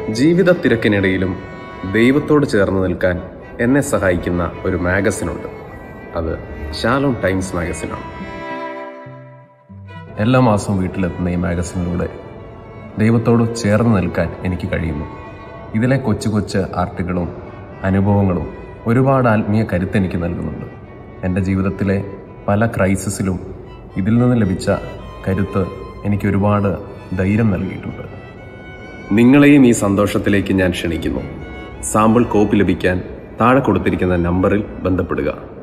ജീവിത തിരക്കിനിടയിലും ദൈവത്തോട് ചേർന്ന് നിൽക്കാൻ എന്നെ സഹായിക്കുന്ന ഒരു മാഗസിനുണ്ട് അത് ഷാലോൺ ടൈംസ് മാഗസിനാണ് എല്ലാ മാസവും വീട്ടിലെത്തുന്ന ഈ മാഗസിനിലൂടെ ദൈവത്തോട് ചേർന്ന് നിൽക്കാൻ എനിക്ക് കഴിയുന്നു ഇതിലെ കൊച്ചു കൊച്ചു ആർട്ടുകളും അനുഭവങ്ങളും ഒരുപാട് ആത്മീയ കരുത്ത് എനിക്ക് നൽകുന്നുണ്ട് എൻ്റെ ജീവിതത്തിലെ പല ക്രൈസിസിലും ഇതിൽ നിന്ന് ലഭിച്ച കരുത്ത് എനിക്ക് ഒരുപാട് ധൈര്യം നൽകിയിട്ടുണ്ട് നിങ്ങളെയും ഈ സന്തോഷത്തിലേക്ക് ഞാൻ ക്ഷണിക്കുന്നു സാമ്പിൾ കോപ്പി ലഭിക്കാൻ താഴെ കൊടുത്തിരിക്കുന്ന നമ്പറിൽ ബന്ധപ്പെടുക